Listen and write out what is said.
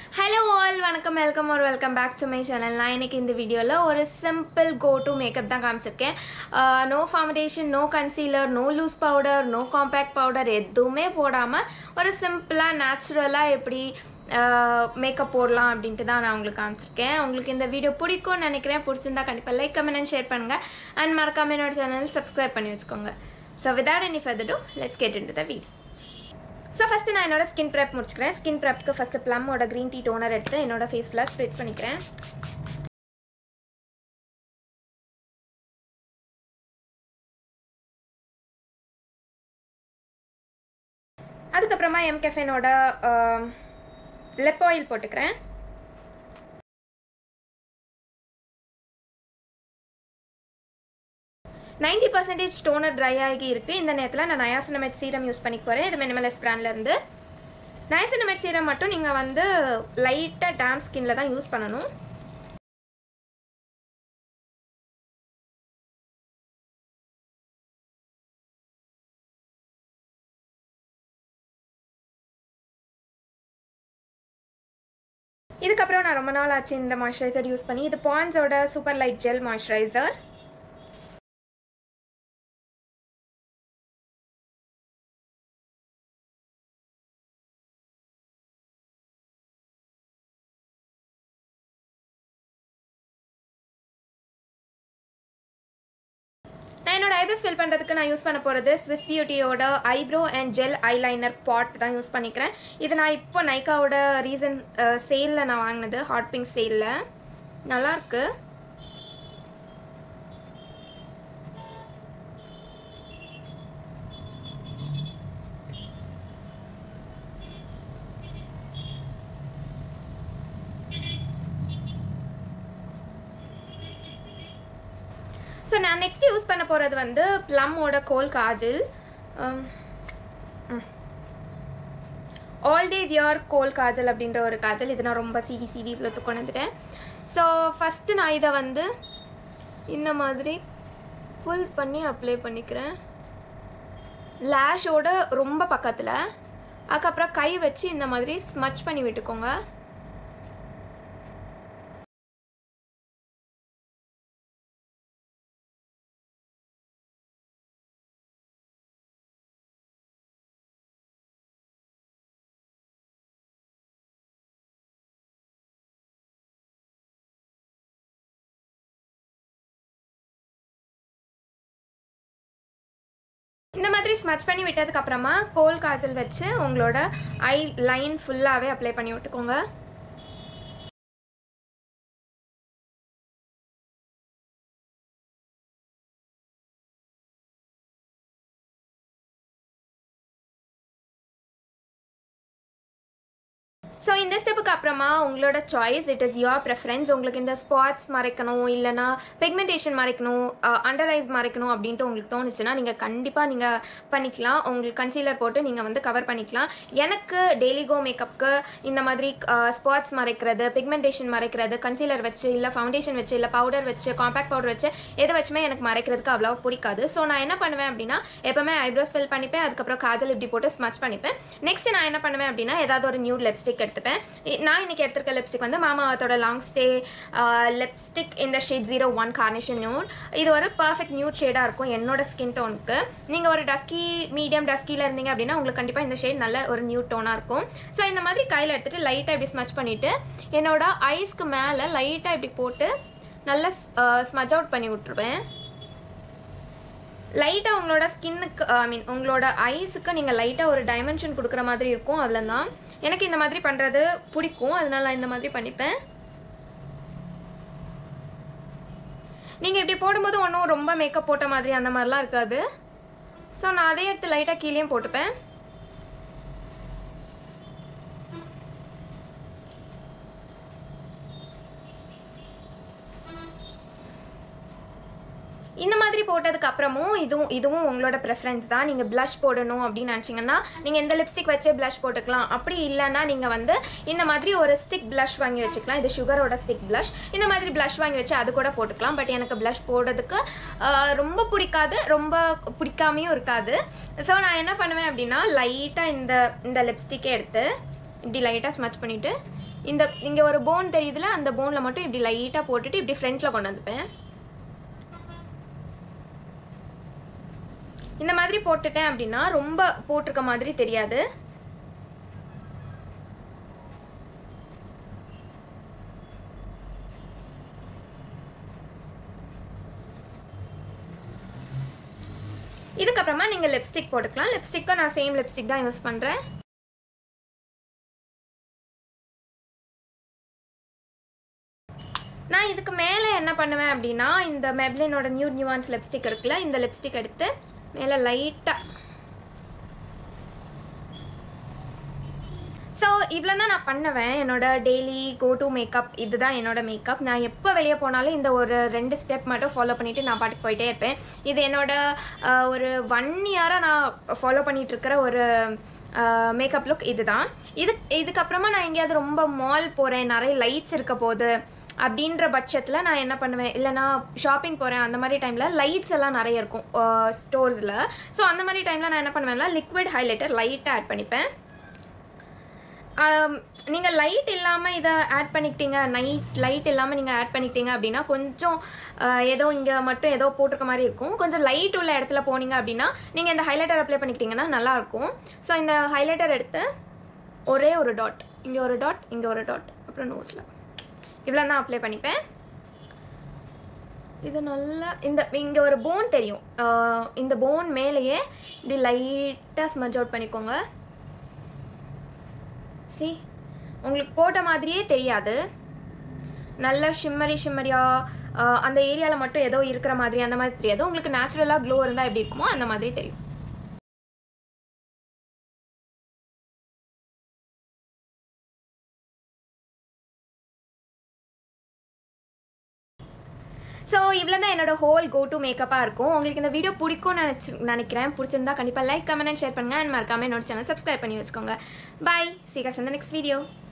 hello all வணக்கம் welcome ஒரு welcome back to my channel நான் இன்னைக்கு இந்த வீடியோவில் ஒரு சிம்பிள் கோ டு மேக்கப் தான் காமிச்சிருக்கேன் no foundation no concealer no loose powder no compact powder எதுவுமே போடாமல் ஒரு சிம்பிளாக நேச்சுரலாக எப்படி மேக்கப் போடலாம் அப்படின்ட்டு தான் நான் உங்களுக்கு காமிச்சிருக்கேன் உங்களுக்கு இந்த வீடியோ பிடிக்கும்னு நினைக்கிறேன் பிடிச்சிருந்தா கண்டிப்பாக லைக் கமெண்ட் அண்ட் ஷேர் பண்ணுங்கள் அண்ட் மறக்காம என்னோட சேனல் சப்ஸ்கிரைப் பண்ணி வச்சுக்கோங்க so without any further do let's get in to the video so first நான் என்னோட ஸ்கின் ப்ரெப் முடிச்சுக்கிறேன் ஸ்கின் ப்ரெப்க்கு ஃபஸ்ட்டு ப்ளம்மோட க்ரீன் டீ டோனர் எடுத்து என்னோட ஃபேஸ் ஃபுல்லாக ஸ்ப்ரெட் பண்ணிக்கிறேன் அதுக்கப்புறமா எம் கெஃபேனோட லெப் ஆயில் போட்டுக்கிறேன் நைன்டி பர்சன்டேஜ் டோனர் ட்ரை ஆகி இருக்குது இந்த நேரத்தில் நான் நயாசினமெட் சீரம் யூஸ் பண்ணிக்க போகிறேன் இது மினிமலஸ் பிராண்ட்லேருந்து நயாசினமெட் சீரம் மட்டும் நீங்கள் வந்து லைட்டாக டேம் ஸ்கின்ல தான் யூஸ் பண்ணணும் இதுக்கப்புறம் நான் ரொம்ப நாள் ஆச்சு இந்த மாய்ஸ்சரைசர் யூஸ் பண்ணி இது பான்ஸோட சூப்பர் லைட் ஜெல் மாய்ஸ்சரைசர் நான் என்னோட ஐப்ரோஸ் ஃபில் பண்ணுறதுக்கு நான் யூஸ் பண்ண போகிறது ஸ்விஸ் பியூட்டியோட eyebrow and gel eyeliner pot தான் யூஸ் பண்ணிக்கிறேன் இது நான் இப்போ நைக்காவோட ரீசன் சேலில் நான் வாங்கினது ஹாட் பிங்க் சேலில் நல்லாயிருக்கு ஸோ நான் நெக்ஸ்ட் யூஸ் பண்ண போகிறது வந்து ப்ளம்மோட kohl kajal all day wear kohl kajal அப்படின்ற ஒரு காஜல் இது நான் ரொம்ப சிவி சிவி இவ்வளோ கொண்டு வந்துட்டேன் ஸோ ஃபஸ்ட்டு நான் இதை வந்து இந்த மாதிரி புல் பண்ணி அப்ளை பண்ணிக்கிறேன் லேஷோட ரொம்ப பக்கத்தில் அதுக்கப்புறம் கை வச்சு இந்த மாதிரி ஸ்மச் பண்ணி விட்டுக்கோங்க இந்த மாதிரி ஸ்மச் பண்ணி விட்டதுக்கு அப்புறமா கோல் காஜல் வச்சு உங்களோட ஐ லைன் ஃபுல்லாகவே அப்ளை பண்ணி விட்டுக்கோங்க ஸோ இந்த ஸ்டெப்புக்கு அப்புறமா உங்களோட choice it is your preference உங்களுக்கு இந்த ஸ்பாட்ஸ் மறைக்கணும் இல்லைனா பிக்மெண்டேஷன் மறைக்கணும் அண்டர் ஐஸ் மறைக்கணும் அப்படின்ட்டு உங்களுக்கு தோணுச்சுன்னா நீங்கள் கண்டிப்பாக நீங்கள் பண்ணிக்கலாம் உங்களுக்கு கன்சீலர் போட்டு நீங்கள் வந்து கவர் பண்ணிக்கலாம் எனக்கு டெய்லி கோ மேக்கப்புக்கு இந்த மாதிரி ஸ்பாட்ஸ் மறைக்கிறது பிக்மெண்டேஷன் மறைக்கிறது கன்சீலர் வச்சு இல்லை ஃபவுண்டேஷன் வச்சு இல்லை பவுடர் வச்சு காம்பேக்ட் பவுடர் வச்சு எதை வச்சுமே எனக்கு மறைக்கிறதுக்கு அவ்வளோ பிடிக்காது ஸோ நான் என்ன பண்ணுவேன் அப்படின்னா எப்போவுமே ஐப்ரோஸ் ஃபில் பண்ணிப்பேன் அதுக்கப்புறம் காஜல் இப்படி போட்டு ஸ்மச் பண்ணிப்பேன் நெக்ஸ்ட் நான் என்ன பண்ணுவேன் அப்படின்னா ஏதாவது ஒரு நியூ லிப்ஸ்டிக் எடுத்துப்பேன் நான் இன்னைக்கு எடுத்திருக்க லிப்ஸ்டிக் வந்து மாமாவத்தோட லாங் ஸ்டே லிப்ஸ்டிக் இந்த shade zero one carnation nude இது ஒரு பர்ஃபெக்ட் நியூட் ஷேடாக இருக்கும் என்னோட ஸ்கின் டோனுக்கு நீங்கள் ஒரு டஸ்கி மீடியம் டஸ்கியில் இருந்தீங்க அப்படின்னா உங்களுக்கு கண்டிப்பாக இந்த ஷேட் நல்ல ஒரு நியூட் டோனாக இருக்கும் ஸோ இந்த மாதிரி கையில் எடுத்துகிட்டு லைட்டாக இப்படி ஸ்மச் பண்ணிவிட்டு என்னோட ஐஸ்க்கு மேலே லைட்டாக இப்படி போட்டு நல்லா ஸ்மஜ் அவுட் பண்ணி விட்ருவேன் லைட்டாக உங்களோட ஸ்கின்னுக்கு ஐ மீன் உங்களோட ஐஸுக்கு நீங்கள் லைட்டாக ஒரு டைமென்ஷன் கொடுக்குற மாதிரி இருக்கும் அவ்வளோதான் எனக்கு இந்த மாதிரி பண்ணுறது பிடிக்கும் அதனால நான் இந்த மாதிரி பண்ணிப்பேன் நீங்கள் இப்படி போடும்போது ஒன்றும் ரொம்ப மேக்கப் போட்ட மாதிரி அந்த மாதிரிலாம் இருக்காது ஸோ நான் அதே எடுத்து லைட்டாக கீழேயும் போட்டுப்பேன் இந்த மாதிரி போட்டதுக்கு அப்புறமும் இதுவும் இதுவும் உங்களோட ப்ரெஃபரன்ஸ் தான் நீங்கள் ப்ளஷ் போடணும் அப்படின்னு நினச்சிங்கன்னா நீங்கள் இந்த லிப்ஸ்டிக் வச்சே ப்ளஷ் போட்டுக்கலாம் அப்படி இல்லைன்னா நீங்கள் வந்து இந்த மாதிரி ஒரு ஸ்டிக் ப்ளஷ் வாங்கி வச்சுக்கலாம் இது சுகரோட ஸ்டிக் ப்ளஷ் இந்த மாதிரி ப்ளஷ் வாங்கி வச்சு அது கூட போட்டுக்கலாம் பட் எனக்கு ப்ளஷ் போடுறதுக்கு ஆஹ், ரொம்ப பிடிக்காது ரொம்ப பிடிக்காமையும் இருக்காது ஸோ நான் என்ன பண்ணுவேன் அப்படின்னா லைட்டாக இந்த இந்த லிப்ஸ்டிக்கே எடுத்து இப்படி லைட்டாக ஸ்மச் பண்ணிவிட்டு இந்த இங்கே ஒரு போன் தெரியுதுல அந்த போனில் மட்டும் இப்படி லைட்டாக போட்டுட்டு இப்படி ஃப்ரண்ட்டில் கொண்டு வந்துப்பேன் இந்த மாதிரி போட்டுட்டேன் அப்படின்னா ரொம்ப போட்டிருக்க மாதிரி தெரியாது இதுக்கப்புறமா நீங்கள் லிப்ஸ்டிக் போட்டுக்கலாம் லிப்ஸ்டிக்கும் நான் சேம் லிப்ஸ்டிக் தான் யூஸ் பண்ணுறேன் நான் இதுக்கு மேலே என்ன பண்ணுவேன் அப்படின்னா இந்த மெப்ளினோட நியூ நியூவான்ஸ் லிப்ஸ்டிக் இருக்குல்ல இந்த லிப்ஸ்டிக் எடுத்து மேலே லைட்டாக ஸோ இவ்வளோ தான் நான் பண்ணுவேன் என்னோட டெய்லி கோ டு மேக்கப் இதுதான் என்னோட மேக்கப் நான் எப்போ வெளியே போனாலும் இந்த ஒரு ரெண்டு ஸ்டெப் மட்டும் ஃபாலோ பண்ணிவிட்டு நான் பாட்டுக்கு போயிட்டே இருப்பேன் இது என்னோட அஹ், ஒரு ஒன் இயராக நான் ஃபாலோ பண்ணிட்டு இருக்கிற ஒரு மேக்கப் லுக் இதுதான் இது இதுக்கப்புறமா நான் எங்கேயாவது ரொம்ப மால் போகிறேன் நிறைய லைட்ஸ் இருக்க போது அப்படின்ற பட்சத்தில் நான் என்ன பண்ணுவேன் இல்லைனா ஷாப்பிங் போகிறேன் அந்த மாதிரி டைமில் லைட்ஸ் எல்லாம் நிறைய இருக்கும் ஸ்டோர்ஸில் ஸோ அந்த மாதிரி டைமில் நான் என்ன பண்ணுவேன்னா லிக்விட் ஹைலைட்டர் லைட்டாக ஆட் பண்ணிப்பேன் நீங்கள் லைட் இல்லாமல் இதை ஆட் பண்ணிக்கிட்டீங்க நைட் லைட் இல்லாமல் நீங்கள் ஆட் பண்ணிக்கிட்டீங்க அப்படின்னா கொஞ்சம் ஆஹ், ஏதோ இங்கே மட்டும் ஏதோ போட்டிருக்க மாதிரி இருக்கும் கொஞ்சம் லைட் உள்ள இடத்துல போனீங்க அப்படின்னா நீங்கள் இந்த ஹைலைட்டர் அப்ளை பண்ணிக்கிட்டீங்கன்னா நல்லாயிருக்கும் ஸோ இந்த ஹைலைட்டர் எடுத்து ஒரே ஒரு டாட் இங்கே ஒரு டாட் இங்கே ஒரு டாட் அப்புறம் நோஸில் இவ்வளோ தான் அப்ளை பண்ணிப்பேன் இது நல்லா இந்த இங்கே ஒரு போன் தெரியும் ஆஹ், இந்த போன் மேலேயே இப்படி லைட்டாக ஸ்மஜ் அவுட் பண்ணிக்கோங்க சி உங்களுக்கு போட்ட மாதிரியே தெரியாது நல்ல ஷிம்மரி ஷிம்மரியாக அந்த ஏரியாவில் மட்டும் ஏதோ இருக்கிற மாதிரி அந்த மாதிரி தெரியாது உங்களுக்கு நேச்சுரலாக க்ளோ இருந்தால் எப்படி இருக்குமோ அந்த மாதிரி தெரியும் ஸோ இவ்வளோ தான் என்னோட ஹோல் கோ டு மேக்கப்பாக இருக்கும் உங்களுக்கு இந்த வீடியோ பிடிக்கும்னு நினச்சி நினைக்கிறேன் பிடிச்சிருந்தா கண்டிப்பாக லைக் கமெண்ட் அண்ட் ஷேர் பண்ணுங்கள் அண்ட் மறக்காம என்னோட சேனல் சப்ஸ்கிரைப் பண்ணி வச்சுக்கோங்க பை சீக்கிரம் இந்த நெக்ஸ்ட் வீடியோ